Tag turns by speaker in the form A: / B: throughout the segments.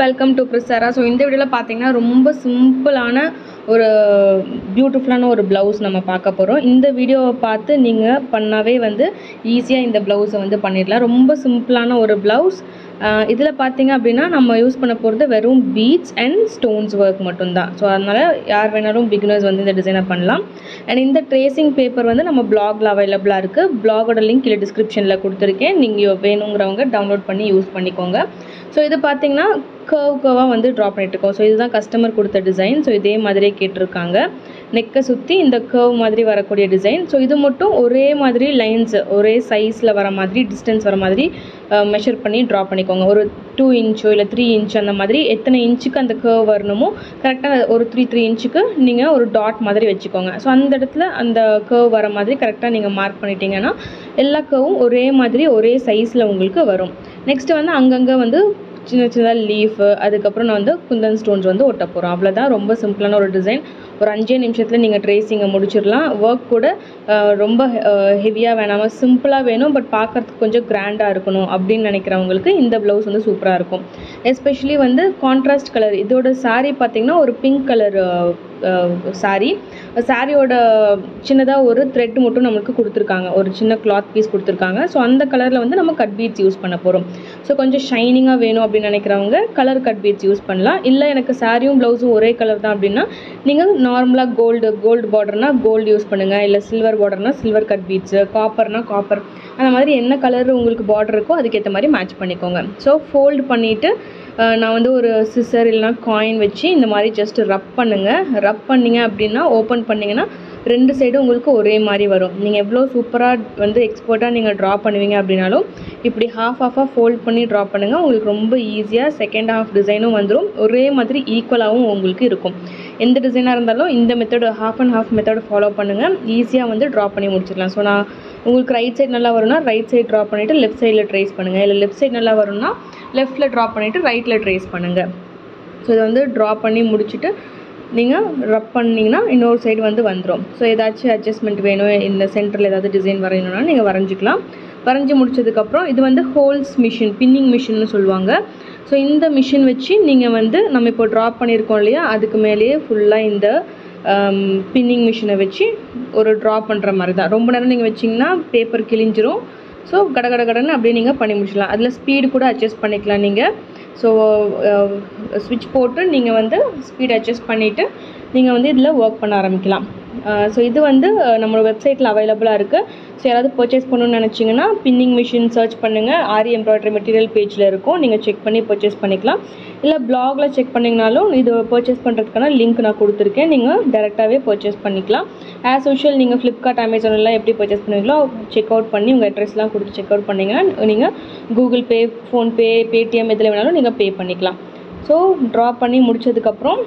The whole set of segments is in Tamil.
A: வெல்கம் டு ப்ரிசரா ஸோ இந்த வீடியோவில் பார்த்தீங்கன்னா ரொம்ப சிம்பிளான ஒரு பியூட்டிஃபுல்லான ஒரு ப்ளவுஸ் நம்ம பார்க்க போகிறோம் இந்த வீடியோவை பார்த்து நீங்கள் பண்ணாவே வந்து ஈஸியாக இந்த ப்ளவுஸை வந்து பண்ணிடலாம் ரொம்ப சிம்பிளான ஒரு ப்ளவுஸ் இதில் பார்த்தீங்க அப்படின்னா நம்ம யூஸ் பண்ண போகிறது வெறும் பீட்ஸ் அண்ட் ஸ்டோன்ஸ் ஒர்க் மட்டும்தான் ஸோ அதனால் யார் வேணாலும் பிகினர்ஸ் வந்து இந்த டிசைனை பண்ணலாம் அண்ட் இந்த ட்ரேசிங் பேப்பர் வந்து நம்ம பிளாகில் அவைலபிளாக இருக்குது பிளாகோட லிங்க் இல்லை டிஸ்கிரிப்ஷனில் கொடுத்துருக்கேன் நீங்கள் வேணுங்கிறவங்க டவுன்லோட் பண்ணி யூஸ் பண்ணிக்கோங்க ஸோ இது பார்த்தீங்கன்னா கர்வ் கர்வாக வந்து ட்ரா பண்ணிட்டுருக்கோம் ஸோ இதுதான் கஸ்டமர் கொடுத்த டிசைன் ஸோ இதே மாதிரியே கேட்டிருக்காங்க நெக்கை சுற்றி இந்த கர்வ் மாதிரி வரக்கூடிய டிசைன் ஸோ இது மட்டும் ஒரே மாதிரி லைன்ஸ் ஒரே சைஸில் வர மாதிரி டிஸ்டன்ஸ் வர மாதிரி மெஷர் பண்ணி ட்ரா பண்ணிக்கோங்க ஒரு டூ இன்ச்சோ இல்லை த்ரீ இன்ச் அந்த மாதிரி எத்தனை இன்ச்சுக்கு அந்த கர்வ் வரணுமோ கரெக்டாக ஒரு த்ரீ த்ரீ இன்ச்சுக்கு நீங்கள் ஒரு டாட் மாதிரி வச்சுக்கோங்க ஸோ அந்த இடத்துல அந்த கர்வ் வர மாதிரி கரெக்டாக நீங்கள் மார்க் பண்ணிட்டீங்கன்னா எல்லா கர்வும் ஒரே மாதிரி ஒரே சைஸில் உங்களுக்கு வரும் நெக்ஸ்ட்டு வந்து அங்கங்கே வந்து சின்ன சின்னதாக லீஃபு அதுக்கப்புறம் நான் வந்து குந்தன் ஸ்டோன்ஸ் வந்து ஒட்ட போகிறோம் அவ்வளோதான் ரொம்ப சிம்பிளான ஒரு டிசைன் ஒரு அஞ்சே நிமிஷத்தில் நீங்கள் ட்ரேசிங்கை முடிச்சிடலாம் ஒர்க் கூட ரொம்ப ஹெவியாக வேணாமல் சிம்பிளாக வேணும் பட் பார்க்குறதுக்கு கொஞ்சம் கிராண்டாக இருக்கணும் அப்படின்னு நினைக்கிறவங்களுக்கு இந்த ப்ளவுஸ் வந்து சூப்பராக இருக்கும் எஸ்பெஷலி வந்து கான்ட்ராஸ்ட் கலர் இதோட சாரீ பார்த்திங்கன்னா ஒரு பிங்க் கலர் சாரீ சாரியோட சின்னதாக ஒரு த்ரெட் மட்டும் நம்மளுக்கு கொடுத்துருக்காங்க ஒரு சின்ன கிளாத் பீஸ் கொடுத்துருக்காங்க ஸோ அந்த கலரில் வந்து நம்ம கட் பீட்ஸ் யூஸ் பண்ண போகிறோம் ஸோ கொஞ்சம் ஷைனிங்காக வேணும் அப்படின்னு நினைக்கிறவங்க கலர் கட் பீட்ஸ் யூஸ் பண்ணலாம் இல்லை எனக்கு சாரியும் ப்ளவுஸும் ஒரே கலர் தான் அப்படின்னா நீங்கள் நார்மலாக கோல்டு கோல்டு பார்டர்னா கோல்டு யூஸ் பண்ணுங்கள் இல்லை சில்வர் பார்டர்னா சில்வர் கட் பீட்ஸு காப்பர்னா காப்பர் அந்த மாதிரி என்ன கலர் உங்களுக்கு பார்டர் இருக்கோ அதுக்கேற்ற மாதிரி மேட்ச் பண்ணிக்கோங்க ஸோ ஃபோல்டு பண்ணிவிட்டு நான் வந்து ஒரு சிசர் இல்லைனா காயின் வச்சு இந்த மாதிரி ஜஸ்ட் ரப் பண்ணுங்கள் ரப் பண்ணிங்க அப்படின்னா ஓப்பன் பண்ணிங்கன்னா ரெண்டு சைடும் உங்களுக்கு ஒரே மாதிரி வரும் நீங்கள் எவ்வளோ சூப்பராக வந்து எக்ஸ்பர்ட்டாக நீங்கள் ட்ரா பண்ணுவீங்க அப்படின்னாலும் இப்படி ஹாஃப் ஹாஃபாக ஃபோல்ட் பண்ணி ட்ரா பண்ணுங்கள் உங்களுக்கு ரொம்ப ஈஸியாக செகண்ட் ஹாஃப் டிசைனும் வந்துடும் ஒரே மாதிரி ஈக்குவலாகவும் உங்களுக்கு இருக்கும் எந்த டிசைனாக இருந்தாலும் இந்த method half and half method follow பண்ணுங்கள் ஈஸியாக வந்து ட்ரா பண்ணி முடிச்சிடலாம் ஸோ நான் உங்களுக்கு ரைட் சைடு நல்லா வரும்னா ரைட் சைடு ட்ரா பண்ணிவிட்டு லெஃப்ட் சைடில் ட்ரேஸ் பண்ணுங்கள் இல்லை லெஃப்ட் சைடு நல்லா வரும்னா லெஃப்ட்டில் ட்ரா பண்ணிவிட்டு ரைட்டில் ட்ரேஸ் பண்ணுங்கள் ஸோ இதை வந்து ட்ரா பண்ணி முடிச்சுட்டு நீங்கள் ரப் பண்ணிங்கன்னா இன்னொரு சைடு வந்து வந்துடும் ஸோ ஏதாச்சும் அட்ஜஸ்ட்மெண்ட் வேணும் இந்த சென்டரில் ஏதாவது டிசைன் வரையணும்னா நீங்கள் வரைஞ்சிக்கலாம் வரைஞ்சி முடிச்சதுக்கப்புறம் இது வந்து ஹோல்ஸ் மிஷின் பின்னிங் மிஷின்னு சொல்லுவாங்க ஸோ இந்த மிஷின் வச்சு நீங்கள் வந்து நம்ம இப்போ ட்ராப் பண்ணியிருக்கோம் இல்லையா அதுக்கு மேலேயே ஃபுல்லாக இந்த பின்னிங் மிஷினை வச்சு ஒரு ட்ரா பண்ணுற மாதிரி தான் ரொம்ப நேரம் நீங்கள் வச்சிங்கன்னா பேப்பர் கிழிஞ்சிரும் ஸோ கட கட கடன்னு அப்படியே நீங்கள் பண்ணி முடிச்சிடலாம் அதில் ஸ்பீடு கூட அட்ஜஸ்ட் பண்ணிக்கலாம் நீங்கள் ஸோ ஸ்விட்ச் போட்டு நீங்கள் வந்து ஸ்பீட் அட்ஜஸ்ட் பண்ணிவிட்டு நீங்கள் வந்து இதில் ஒர்க் பண்ண ஆரம்பிக்கலாம் ஸோ இது வந்து நம்மளோட வெப்சைட்டில் அவைலபிளாக இருக்குது ஸோ யாராவது பர்ச்சேஸ் பண்ணணும்னு நினச்சிங்கன்னா பின்னிங் மிஷின் சர்ச் பண்ணுங்கள் ஆரி எம்ப்ராய்டரி மெட்டீரியல் பேஜில் இருக்கும் நீங்கள் செக் பண்ணி பர்ச்சேஸ் பண்ணிக்கலாம் இல்லை பிளாகில் செக் பண்ணிங்கனாலும் இது பர்ச்சேஸ் பண்ணுறதுக்கான லிங்க் நான் கொடுத்துருக்கேன் நீங்கள் டேரெக்டாகவே பர்ச்சேஸ் பண்ணிக்கலாம் ஆஸ் யூஷுவல் நீங்கள் ஃப்ளிப்கார்ட் அமேசான்லாம் எப்படி பர்ச்சேஸ் பண்ணுவீங்களோ செக் அவுட் பண்ணி உங்கள் அட்ரஸ்லாம் கொடுத்து செக் அவுட் பண்ணிங்கன்னா நீங்கள் கூகுள் பே ஃபோன்பே பேடிஎம் இதில் வேணாலும் நீங்கள் பே பண்ணிக்கலாம் ஸோ ட்ரா பண்ணி முடிச்சதுக்கப்புறம்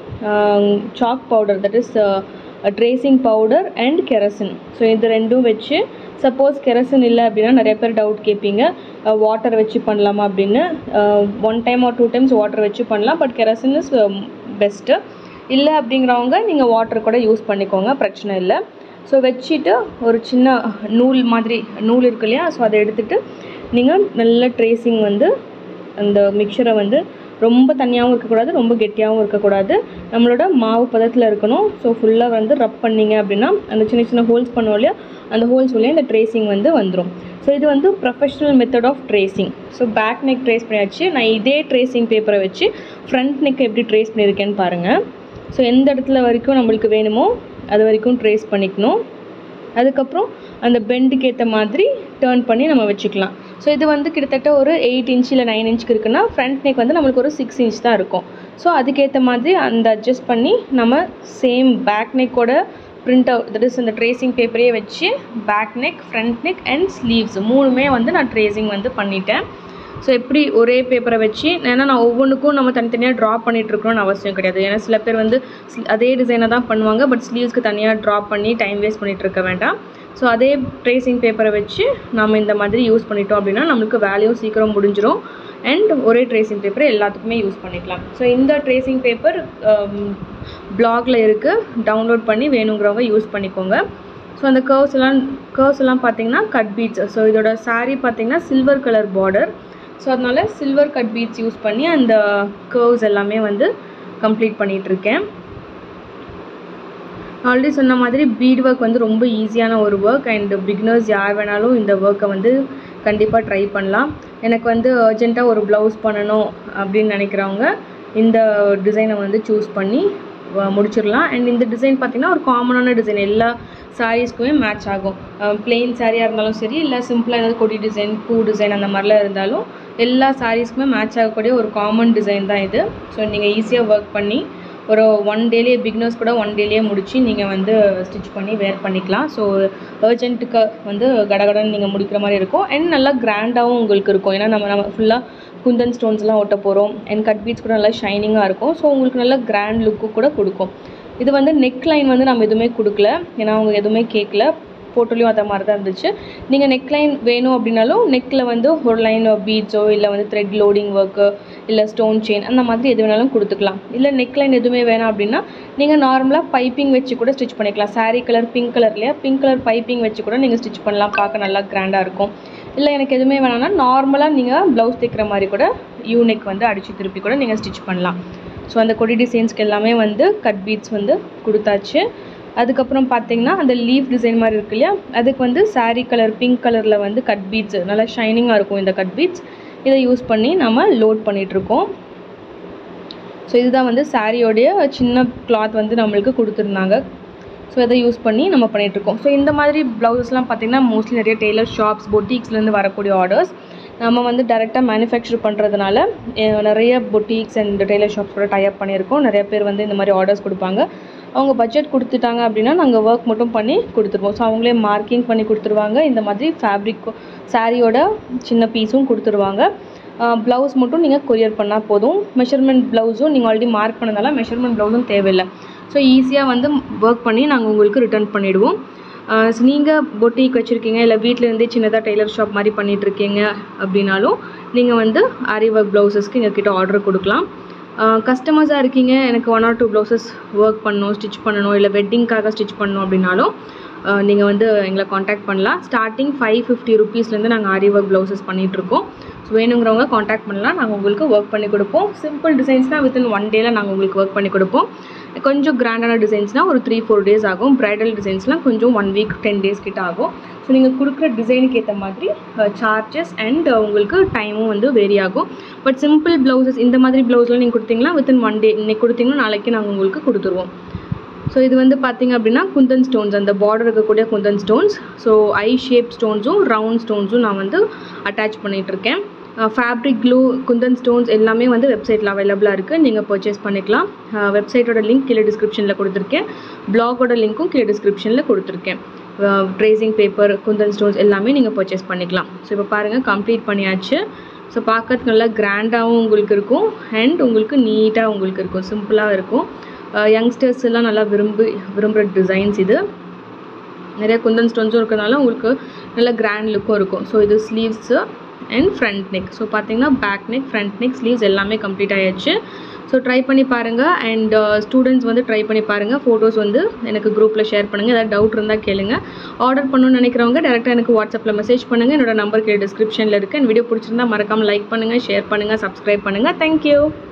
A: chalk powder that is tracing powder and kerosene so இது ரெண்டும் வச்சு சப்போஸ் கெரசின் இல்லை அப்படின்னா நிறைய பேர் டவுட் கேட்பீங்க வாட்டர் வச்சு பண்ணலாமா அப்படின்னு one time or two times water வச்சு பண்ணலாம் பட் கெரசின் இஸ் பெஸ்ட்டு இல்லை அப்படிங்கிறவங்க நீங்கள் வாட்டர் கூட யூஸ் பண்ணிக்கோங்க பிரச்சனை இல்லை ஸோ வச்சுட்டு ஒரு சின்ன நூல் மாதிரி நூல் இருக்கு இல்லையா ஸோ அதை எடுத்துகிட்டு நீங்கள் நல்ல ட்ரேசிங் வந்து அந்த மிக்சரை வந்து ரொம்ப தண்ணியாகவும் இருக்கக்கூடாது ரொம்ப கெட்டியாகவும் இருக்கக்கூடாது நம்மளோட மாவு பதத்தில் இருக்கணும் ஸோ ஃபுல்லாக வந்து ரப் பண்ணிங்க அப்படின்னா அந்த சின்ன சின்ன ஹோல்ஸ் பண்ணோம் இல்லையா அந்த ஹோல்ஸ் வழியாக இந்த ட்ரேசிங் வந்து வந்துடும் ஸோ இது வந்து professional method of tracing so back neck trace பண்ணியாச்சு நான் இதே ட்ரேசிங் பேப்பரை வச்சு ஃப்ரண்ட் நெக் எப்படி ட்ரேஸ் பண்ணியிருக்கேன்னு பாருங்கள் ஸோ எந்த இடத்துல வரைக்கும் நம்மளுக்கு வேணுமோ அது வரைக்கும் ட்ரேஸ் பண்ணிக்கணும் அதுக்கப்புறம் அந்த பெண்டுக்கு ஏற்ற மாதிரி டேர்ன் பண்ணி நம்ம வச்சுக்கலாம் ஸோ இது வந்து கிட்டத்தட்ட ஒரு எயிட் இன்ச் இல்லை நைன் இன்ச்சுக்கு இருக்குன்னா ஃப்ரண்ட் நெக் வந்து நம்மளுக்கு ஒரு சிக்ஸ் இன்ச் தான் இருக்கும் ஸோ அதுக்கேற்ற மாதிரி அந்த அட்ஜஸ்ட் பண்ணி நம்ம சேம் பேக் நெக்கோட பிரிண்ட் அவுட் தட் இஸ் அந்த ட்ரேசிங் பேப்பரையே வச்சு back neck front neck and sleeves மூணுமே வந்து நான் ட்ரேசிங் வந்து பண்ணிட்டேன் ஸோ எப்படி ஒரே பேப்பரை வச்சு ஏன்னா நான் ஒவ்வொன்றுக்கும் நம்ம தனித்தனியாக ட்ரா பண்ணிகிட்ருக்கணும்னு அவசியம் கிடையாது ஏன்னா சில பேர் வந்து அதே டிசைனை தான் பண்ணுவாங்க பட் ஸ்லீவ்ஸ்க்கு தனியாக ட்ரா பண்ணி டைம் வேஸ்ட் பண்ணிகிட்டு இருக்க வேண்டாம் ஸோ அதே ட்ரேசிங் பேப்பரை வச்சு நம்ம இந்த மாதிரி யூஸ் பண்ணிட்டோம் அப்படின்னா நம்மளுக்கு வேலையும் சீக்கிரம் முடிஞ்சிடும் அண்ட் ஒரே ட்ரேசிங் பேப்பர் எல்லாத்துக்குமே யூஸ் பண்ணிக்கலாம் ஸோ இந்த ட்ரேசிங் பேப்பர் பிளாகில் இருக்குது டவுன்லோட் பண்ணி வேணுங்கிறவங்க யூஸ் பண்ணிக்கோங்க ஸோ அந்த கர்வ்ஸ் எல்லாம் கர்வ்ஸ் எல்லாம் பார்த்தீங்கன்னா கட் பீட்ஸ் ஸோ இதோட சாரீ பார்த்தீங்கன்னா சில்வர் கலர் பார்டர் ஸோ அதனால் சில்வர் கட் பீட்ஸ் யூஸ் பண்ணி அந்த கர்வ்ஸ் எல்லாமே வந்து கம்ப்ளீட் பண்ணிகிட்ருக்கேன் ஆல்ரெடி சொன்ன மாதிரி பீட் ஒர்க் வந்து ரொம்ப ஈஸியான ஒரு ஒர்க் அண்ட் பிகினர்ஸ் யார் வேணாலும் இந்த ஒர்க்கை வந்து கண்டிப்பாக ட்ரை பண்ணலாம் எனக்கு வந்து அர்ஜெண்ட்டாக ஒரு ப்ளவுஸ் பண்ணணும் அப்படின்னு நினைக்கிறவங்க இந்த டிசைனை வந்து சூஸ் பண்ணி முடிச்சிடலாம் அண்ட் இந்த டிசைன் பார்த்திங்கன்னா ஒரு காமனான டிசைன் எல்லா சாரீஸ்க்குமே மேட்ச் ஆகும் பிளெயின் சாரியாக இருந்தாலும் சரி இல்லை சிம்பிளாக ஏதாவது கொடி டிசைன் பூ டிசைன் அந்த மாதிரிலாம் இருந்தாலும் எல்லா சாரீஸ்க்குமே மேட்ச் ஆகக்கூடிய ஒரு காமன் டிசைன் தான் இது ஸோ நீங்கள் ஈஸியாக ஒர்க் பண்ணி ஒரு ஒன் டேலேயே பிக்னர்ஸ் கூட ஒன் டேலேயே முடித்து நீங்கள் வந்து ஸ்டிச் பண்ணி வேர் பண்ணிக்கலாம் ஸோ அர்ஜென்ட்டுக்கு வந்து கடகடன்னு நீங்கள் முடிக்கிற மாதிரி இருக்கும் அண்ட் நல்லா கிராண்டாகவும் உங்களுக்கு இருக்கும் ஏன்னா நம்ம நம்ம ஃபுல்லாக குந்தன் ஸ்டோன்ஸ்லாம் ஒட்ட போகிறோம் அண்ட் கட் பீட்ஸ் கூட நல்லா ஷைனிங்காக இருக்கும் ஸோ உங்களுக்கு நல்லா கிராண்ட் லுக்கு கூட கொடுக்கும் இது வந்து நெக் லைன் வந்து நம்ம எதுவுமே கொடுக்கல ஏன்னா அவங்க எதுவுமே கேட்கல ஃபோட்டோலையும் அந்த மாதிரி தான் இருந்துச்சு நீங்கள் நெக் லைன் வேணும் அப்படின்னாலும் நெக்கில் வந்து ஒரு லைன் பீட்ஸோ இல்லை வந்து த்ரெட் லோடிங் ஒர்க்கு இல்லை ஸ்டோன் செயின் அந்த மாதிரி எது வேணாலும் கொடுத்துக்கலாம் இல்லை நெக் லைன் எதுவுமே வேணாம் அப்படின்னா நீங்கள் நார்மலாக பைப்பிங் வச்சு கூட ஸ்டிச் பண்ணிக்கலாம் சாரீ கலர் பிங்க் கலர்லையா பிங்க் கலர் பைப்பிங் வச்சு கூட நீங்கள் ஸ்டிச் பண்ணலாம் பார்க்க நல்லா கிராண்டாக இருக்கும் இல்லை எனக்கு எதுவுமே வேணாம்னா நார்மலாக நீங்கள் ப்ளவுஸ் தைக்கிற மாதிரி கூட யூனெக் வந்து அடித்து திருப்பி கூட நீங்கள் ஸ்டிச் பண்ணலாம் ஸோ அந்த கொடி டிசைன்ஸ்க்கு எல்லாமே வந்து கட் பீட்ஸ் வந்து கொடுத்தாச்சு அதுக்கப்புறம் பார்த்தீங்கன்னா அந்த லீஃப் டிசைன் மாதிரி இருக்கு இல்லையா அதுக்கு வந்து சாரீ கலர் பிங்க் கலரில் வந்து கட் பீட்ஸ் நல்லா ஷைனிங்காக இருக்கும் இந்த கட் பீட்ஸ் இதை யூஸ் பண்ணி நம்ம லோட் பண்ணிகிட்ருக்கோம் ஸோ இதுதான் வந்து சாரியோடைய சின்ன கிளாத் வந்து நம்மளுக்கு கொடுத்துருந்தாங்க ஸோ இதை யூஸ் பண்ணி நம்ம பண்ணிகிட்ருக்கோம் ஸோ இந்த மாதிரி ப்ளவுசஸ்லாம் பார்த்திங்கன்னா மோஸ்ட்லி நிறைய டெய்லர் ஷாப்ஸ் பொட்டிக்ஸ்லேருந்து வரக்கூடிய ஆர்டர்ஸ் நம்ம வந்து டேரெக்டாக மேனுஃபேக்சர் பண்ணுறதுனால நிறைய பொட்டிக்ஸ் அண்ட் டெய்லர் ஷாப்ஸ் கூட டைப் பண்ணியிருக்கோம் நிறைய பேர் வந்து இந்த மாதிரி ஆர்டர்ஸ் கொடுப்பாங்க அவங்க பட்ஜெட் கொடுத்துட்டாங்க அப்படின்னா நாங்கள் ஒர்க் மட்டும் பண்ணி கொடுத்துருவோம் ஸோ அவங்களே மார்க்கிங் பண்ணி கொடுத்துருவாங்க இந்த மாதிரி ஃபேப்ரிக் சாரியோட சின்ன பீஸும் கொடுத்துருவாங்க ப்ளவுஸ் மட்டும் நீங்கள் கொரியர் பண்ணால் போதும் மெஷர்மெண்ட் ப்ளவுஸும் நீங்கள் ஆல்ரெடி மார்க் பண்ணதால மெஷர்மெண்ட் ப்ளவுஸும் தேவையில்லை ஸோ ஈஸியாக வந்து ஒர்க் பண்ணி நாங்கள் உங்களுக்கு ரிட்டர்ன் பண்ணிவிடுவோம் நீங்கள் பொட்டிக் வச்சுருக்கீங்க இல்லை வீட்டிலேருந்தே சின்னதாக டெய்லர் ஷாப் மாதிரி பண்ணிகிட்ருக்கீங்க அப்படின்னாலும் நீங்கள் வந்து ஆரி ஒர்க் ப்ளவுசஸ்க்கு எங்கள் கிட்ட ஆர்டர் கொடுக்கலாம் கஸ்டமர்ஸாக இருக்கீங்க எனக்கு one or two blouses work பண்ணணும் ஸ்டிச் பண்ணணும் இல்லை வெட்டிங்க்காக ஸ்டிச் பண்ணணும் அப்படின்னாலும் நீங்கள் வந்து எங்களை காண்டாக்ட் பண்ணலாம் ஸ்டார்டிங் ஃபைவ் ஃபிஃப்டி ருபீஸ்லேருந்து நாங்கள் ஆரி ஒர்க் ப்ளவுசஸ் பண்ணிகிட்ருக்கோம் ஸோ வேணுங்கிறவங்க காண்டாக்ட் பண்ணலாம் நாங்கள் உங்களுக்கு ஒர்க் பண்ணி கொடுப்போம் சிம்பிள் டிசைன்ஸ்னால் வித்தின் ஒன் டேயில் நாங்கள் உங்களுக்கு ஒர்க் பண்ணி கொடுப்போம் கொஞ்சம் கிராண்டான டிசைன்ஸ்னால் ஒரு த்ரீ ஃபோர் டேஸ் ஆகும் ப்ரைடல் டிசைன்ஸ்லாம் கொஞ்சம் ஒன் வீக் டென் டேஸ் கிட்ட ஆகும் ஸோ நீங்கள் கொடுக்குற டிசைனுக்கு ஏற்ற மாதிரி சார்ஜஸ் அண்ட் உங்களுக்கு டைமும் வந்து வேரி ஆகும் பட் சிம்பிள் ப்ளவுசஸ் இந்த மாதிரி ப்ளவுஸ்லாம் நீங்கள் கொடுத்தீங்கன்னா வித்தின் ஒன் டே இன்னைக்கு கொடுத்தீங்கன்னா நாளைக்கு நாங்கள் உங்களுக்கு கொடுத்துருவோம் ஸோ இது வந்து பார்த்திங்க அப்படின்னா குந்தன் ஸ்டோன்ஸ் அந்த பார்டர் இருக்கக்கூடிய kundan stones so eye shape ஸ்டோன்ஸும் ரவுண்ட் ஸ்டோன்ஸும் நான் வந்து அட்டாச் பண்ணிகிட்ருக்கேன் ஃபேப்ரிக் க்ளூ குந்தன் ஸ்டோன்ஸ் எல்லாமே வந்து வெப்சைட்டில் அவைலபிளாக இருக்குது நீங்கள் பர்ச்சேஸ் பண்ணிக்கலாம் வெப்சைட்டோட லிங்க் கீழே டிஸ்கிரிப்ஷனில் கொடுத்துருக்கேன் பிளாகோட லிங்க்கும் கீழே டிஸ்கிரிப்ஷனில் கொடுத்துருக்கேன் ட்ரேசிங் பேப்பர் குந்தன் ஸ்டோன்ஸ் எல்லாமே நீங்கள் பர்ச்சேஸ் பண்ணிக்கலாம் ஸோ இப்போ பாருங்கள் கம்ப்ளீட் பண்ணியாச்சு ஸோ பார்க்கறதுக்கு நல்லா கிராண்டாகவும் உங்களுக்கு இருக்கும் அண்ட் உங்களுக்கு நீட்டாக உங்களுக்கு இருக்கும் சிம்பிளாக இருக்கும் யங்ஸ்டர்ஸ் எல்லாம் நல்லா விரும்பி விரும்புகிற டிசைன்ஸ் இது நிறைய குந்தன் ஸ்டோன்ஸும் இருக்கிறதுனால உங்களுக்கு நல்ல கிராண்ட் லுக்கும் இருக்கும் ஸோ இது sleeves and front neck so பார்த்தீங்கன்னா back neck front neck sleeves எல்லாமே கம்ப்ளீட் ஆயாச்சு ஸோ ட்ரை பண்ணி பாருங்கள் அண்ட் ஸ்டூடெண்ட்ஸ் வந்து ட்ரை பண்ணி பாருங்கள் ஃபோட்டோஸ் வந்து எனக்கு குரூப்பில் ஷேர் பண்ணுங்கள் ஏதாவது டவுட் இருந்தால் கேளுங்க ஆர்டர் பண்ணணும்னு நினைக்கிறவங்க டேரெக்டாக எனக்கு வாட்ஸ்அப்பில் மெசேஜ் பண்ணுங்கள் என்னோட நம்பர் கீழே டிஸ்கிரிப்ஷனில் இருக்குது என் வீடியோ பிடிச்சிருந்தா மறக்காமல் லைக் பண்ணுங்கள் ஷேர் பண்ணுங்கள் சப்ஸ்கிரைப் பண்ணுங்கள் தேங்க்யூ